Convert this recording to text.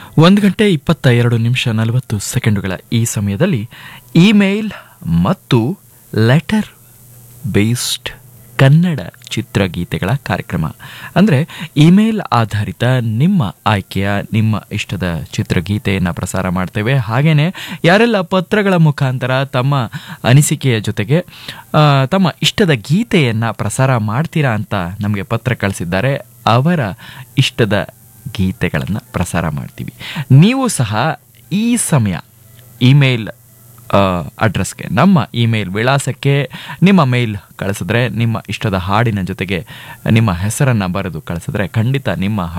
ಒಂದು ಗಂಟೆ ಇಪ್ಪತ್ತ ಎರಡು ನಿಮಿಷ ನಲವತ್ತು ಸೆಕೆಂಡುಗಳ ಈ ಸಮಯದಲ್ಲಿ ಇಮೇಲ್ ಮತ್ತು ಲೆಟರ್ ಬೇಸ್ಡ್ ಕನ್ನಡ ಚಿತ್ರಗೀತೆಗಳ ಕಾರ್ಯಕ್ರಮ ಅಂದರೆ ಇಮೇಲ್ ಆಧಾರಿತ ನಿಮ್ಮ ಆಯ್ಕೆಯ ನಿಮ್ಮ ಇಷ್ಟದ ಚಿತ್ರಗೀತೆಯನ್ನು ಪ್ರಸಾರ ಮಾಡ್ತೇವೆ ಹಾಗೆಯೇ ಯಾರೆಲ್ಲ ಪತ್ರಗಳ ಮುಖಾಂತರ ತಮ್ಮ ಅನಿಸಿಕೆಯ ಜೊತೆಗೆ ಆ, ತಮ್ಮ ಇಷ್ಟದ ಗೀತೆಯನ್ನು ಪ್ರಸಾರ ಮಾಡ್ತೀರಾ ಅಂತ ನಮಗೆ ಪತ್ರ ಕಳಿಸಿದ್ದಾರೆ ಅವರ ಇಷ್ಟದ ಗೀತೆಗಳನ್ನು ಪ್ರಸಾರ ಮಾಡ್ತೀವಿ ನೀವು ಸಹ ಈ ಸಮಯ ಇಮೇಲ್ ಅಡ್ರೆಸ್ಗೆ ನಮ್ಮ ಇಮೇಲ್ ವಿಳಾಸಕ್ಕೆ ನಿಮ್ಮ ಮೇಲ್ ಕಳಿಸಿದ್ರೆ ನಿಮ್ಮ ಇಷ್ಟದ ಹಾಡಿನ ಜೊತೆಗೆ ನಿಮ್ಮ ಹೆಸರನ್ನು ಬರೆದು ಕಳಿಸಿದ್ರೆ ಖಂಡಿತ ನಿಮ್ಮ